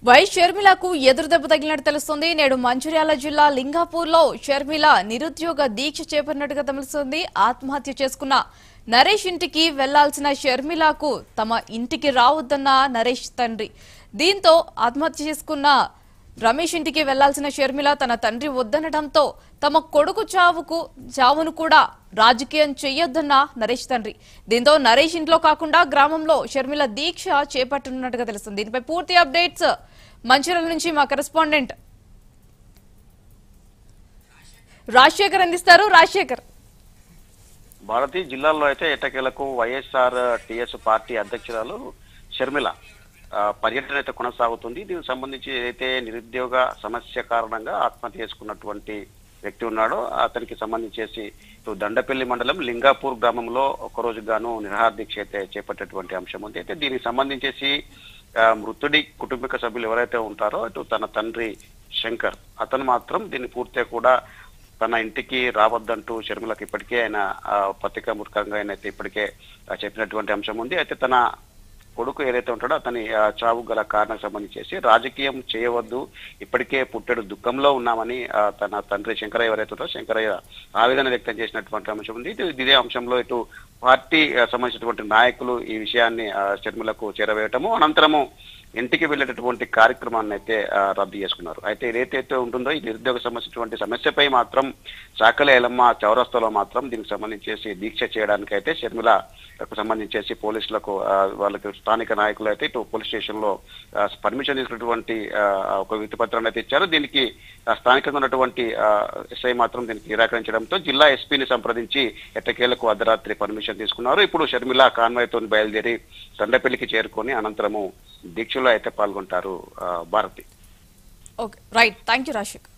why షర్మిలకు ఎదురు దెబ్బ తగిలినట్టు తెలుస్తుంది నేడు మంచిర్యాల జిల్లా లింగాపూర్లో షర్మిల నిరుద్యోగ దీక్ష చేపట్టినట్టుగా తెలుస్తుంది ఆత్మహత్య చేసుకున్న నరేష్ ఇంటికి వెళ్లాల్సిన షర్మిలకు తమ ఇంటికి రావద్దన్న నరేష్ తండ్రి దీంతో ఆత్మహత్య చేసుకున్న రమేష్ ఇంటికి వెళ్లాల్సిన షర్మిల తన తండ్రి వద్దనడంతో తమ కొడుకు చావుకు చావును కూడా రాజకీయం చెయ్యొద్దన్న నరేష్ తండ్రి దీంతో నరేష్ ఇంట్లో కాకుండా గ్రామంలో షర్మిల దీక్ష చేపట్టనున్నట్టుగా తెలుస్తుంది దీనిపై పూర్తి అప్డేట్స్ మంచిర్యాల నుంచి మా కరెస్పాండెంట్ రాజశేఖర్ అందిస్తారు రాజశేఖర్ భారతీయ జిల్లాల్లో అయితే ఎట్టకేలకు వైఎస్ఆర్ టిఎస్ పార్టీ అధ్యక్షురాలు షర్మిల ఆ, పర్యటన అయితే కొనసాగుతుంది దీనికి సంబంధించి ఏదైతే నిరుద్యోగ సమస్య కారణంగా ఆత్మహత్య చేసుకున్నటువంటి వ్యక్తి ఉన్నాడో అతనికి సంబంధించేసి ఇటు దండపల్లి మండలం లింగాపూర్ గ్రామంలో ఒకరోజు గాను నిరహార దీక్ష అయితే చేపట్టేటువంటి అంశం ఉంది అయితే దీనికి సంబంధించేసి ఆ, మృతుడి కుటుంబిక సభ్యులు ఎవరైతే ఉంటారో ఇటు తన తండ్రి శంకర్ అతను మాత్రం దీన్ని పూర్తిగా కూడా తన ఇంటికి రావద్దంటూ షర్మిలకు ఇప్పటికే ఆయన ఆ, పత్రికా ముఖంగా ఆయన అయితే ఇప్పటికే ఆ, చెప్పినటువంటి అంశం ఉంది అయితే తన కొడుకు ఏదైతే ఉంటాడో అతని ఆ, చావు గల కారణం సంబంధించేసి రాజకీయం చేయవద్దు ఇప్పటికే పుట్టెడు దుఃఖంలో ఉన్నామని ఆ, తన తండ్రి శంకరయ్య ఎవరైతే ఉంటారో శంకరయ్య ఆవేదన వ్యక్తం చేసినటువంటి అంశం ఉంది ఇటు ఇదే అంశంలో ఇటు పార్టీ ఆ, సంబంధించినటువంటి నాయకులు ఈ విషయాన్ని ఆ, షర్మిలకు చేరవేయటము అనంతరము ఇంటికి వెళ్ళేటటువంటి కార్యక్రమాన్ని అయితే ఆ, రద్దు చేసుకున్నారు అయితే ఏదైతే ఉంటుందో ఈ నిరుద్యోగ సంబంధించినటువంటి సమస్యపై మాత్రం చాకలి ఎలమ్మ చౌరస్తాలో మాత్రం దీనికి సంబంధించేసి దీక్ష చేయడానికి అయితే షర్మిలకు సంబంధించేసి పోలీసులకు ఆ, వాళ్ళకి స్థానిక నాయకులు అయితే ఇటు పోలీస్ స్టేషన్ లో పర్మిషన్ తీసుకున్నటువంటి ఆ, ఒక విత్తి పత్రాన్ని అయితే ఇచ్చారు దీనికి ఆ, స్థానికంగా ఉన్నటువంటి ఆ, ఎస్ఐ మాత్రం దీనికి నిరాకరించడంతో జిల్లా ఎస్పీని సంప్రదించి ఎట్టకేలకు అర్ధరాత్రి పర్మిషన్ తీసుకున్నారు ఇప్పుడు షర్మిల కాన్వాయ్తో బయలుదేరి దండపల్లికి చేరుకొని అనంతరము దీక్షలో అయితే పాల్గొంటారు ఆ, Bharati okay right thank you Rajasekhar